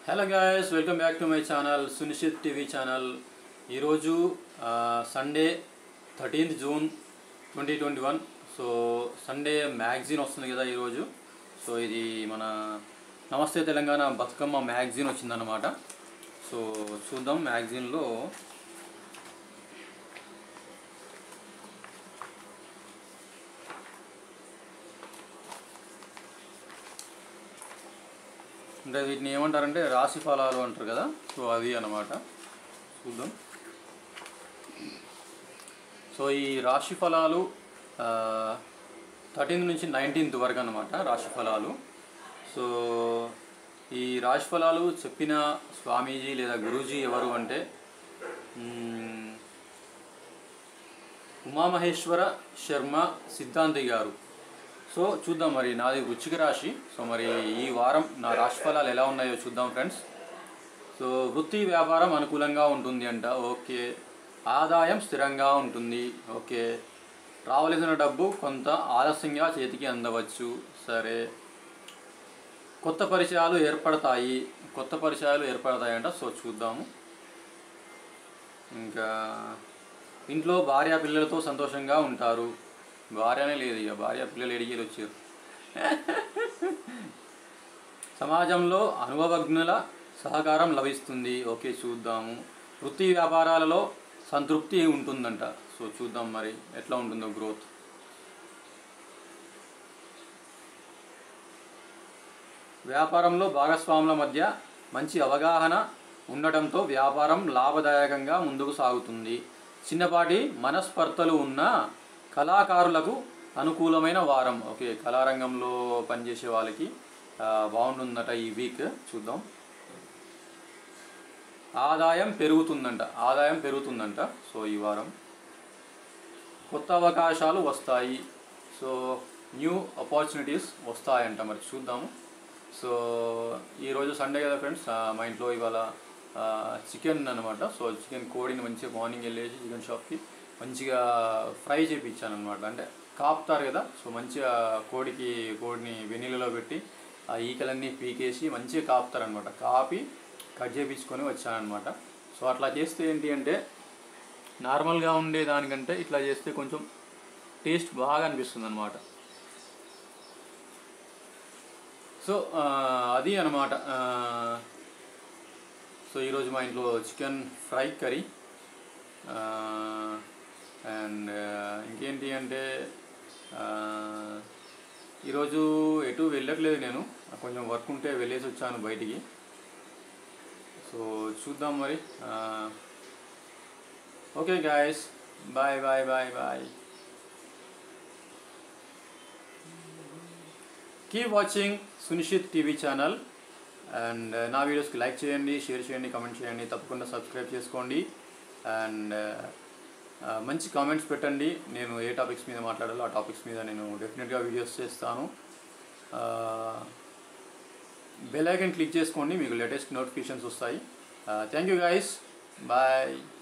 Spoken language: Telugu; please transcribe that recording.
hello guys welcome back to my channel Sunishchit TV channel ఈరోజు Sunday thirteenth June twenty twenty one so Sunday magazine వస్తుంది కదా ఈరోజు సో ఇది మన నమస్తే తెలంగాణ బతుకమ్మ మ్యాగజైన్ వచ్చిందన్నమాట సో చూద్దాం మ్యాగజైన్లో అంటే వీటిని ఏమంటారంటే రాశి ఫలాలు అంటారు కదా సో అది అన్నమాట చూద్దాం సో ఈ రాశి ఫలాలు థర్టీన్త్ నుంచి నైన్టీన్త్ వరకు అన్నమాట రాశి ఫలాలు సో ఈ రాశి ఫలాలు చెప్పిన స్వామీజీ లేదా గురూజీ ఎవరు అంటే మ్మ్, ఉమామహేశ్వర శర్మ సిద్ధాంతి గారు సో చూద్దాం మరి నాది వృచ్చిక రాశి సో మరి ఈ వారం నా రాశి ఫలాలు ఎలా ఉన్నాయో చూద్దాం ఫ్రెండ్స్ సో వృత్తి వ్యాపారం అనుకూలంగా ఉంటుంది అంట ఓకే ఆదాయం స్థిరంగా ఉంటుంది ఓకే రావలసిన డబ్బు కొంత ఆలస్యంగా చేతికి అందవచ్చు సరే కొత్త పరిచయాలు ఏర్పడతాయి కొత్త పరిచయాలు ఏర్పడతాయంట సో చూద్దాము ఇంకా ఇంట్లో భార్య పిల్లలతో సంతోషంగా ఉంటారు భార్యనే లేదు ఇక భార్య పిల్లలు ఎడిగి వచ్చారు సమాజంలో అనుభవజ్ఞుల సహకారం లభిస్తుంది ఓకే చూద్దాము వృత్తి వ్యాపారాలలో సంతృప్తి ఉంటుందంట సో చూద్దాం మరి ఎట్లా ఉంటుందో గ్రోత్ వ్యాపారంలో భాగస్వాముల మధ్య మంచి అవగాహన ఉండటంతో వ్యాపారం లాభదాయకంగా ముందుకు సాగుతుంది చిన్నపాటి మనస్పర్ధలు ఉన్న కళాకారులకు అనుకూలమైన వారం ఓకే కళారంగంలో పనిచేసే వాళ్ళకి ఆ, బాగుంటుందట ఈ వీక్ చూద్దాం ఆదాయం పెరుగుతుందంట ఆదాయం పెరుగుతుందంట సో ఈ వారం కొత్త అవకాశాలు వస్తాయి సో న్యూ ఆపర్చునిటీస్ వస్తాయంట మరి చూద్దాము సో ఈరోజు సండే కదా ఫ్రెండ్స్ ఆ, మా ఇంట్లో ఇవాళ చికెన్ అనమాట సో చికెన్ కోడిని మంచిగా మార్నింగ్ వెళ్ళేసి చికెన్ షాప్కి మంచిగా ఫ్రై చేయించాను అనమాట అంటే కాపుతారు కదా సో మంచిగా కోడికి కోడిని వెన్నీళ్ళలో పెట్టి ఆ ఈకలన్నీ పీకేసి మంచిగా కాపుతారనమాట కాపి కట్ చేయించుకొని వచ్చానమాట సో అట్లా చేస్తే ఏంటి అంటే నార్మల్గా ఉండే దానికంటే ఇట్లా చేస్తే కొంచెం టేస్ట్ బాగా అనిపిస్తుంది అనమాట సో ఆ, అది అనమాట ఆ, సో ఈరోజు మా ఇంట్లో చికెన్ ఫ్రై కర్రీ అండ్ ఇంకేంటి అంటే ఆ, ఈరోజు ఎటు వెళ్ళట్లేదు నేను కొంచెం వర్క్ ఉంటే వెళ్ళేసి వచ్చాను బయటికి సో చూద్దాం మరి okay guys bye bye bye bye keep watching Sunishith TV channel and నా వీడియోస్కి లైక్ చేయండి షేర్ చేయండి కమెంట్ చేయండి తప్పకుండా సబ్స్క్రైబ్ చేసుకోండి అండ్ మంచి కామెంట్స్ పెట్టండి నేను ఏ టాపిక్స్ మీద మాట్లాడాలో ఆ టాపిక్స్ మీద నేను డెఫినెట్గా వీడియోస్ చేస్తాను బెల్ ఐకన్ క్లిక్ చేసుకోండి మీకు లేటెస్ట్ నోటిఫికేషన్స్ వస్తాయి థ్యాంక్ యూ గైస్ బాయ్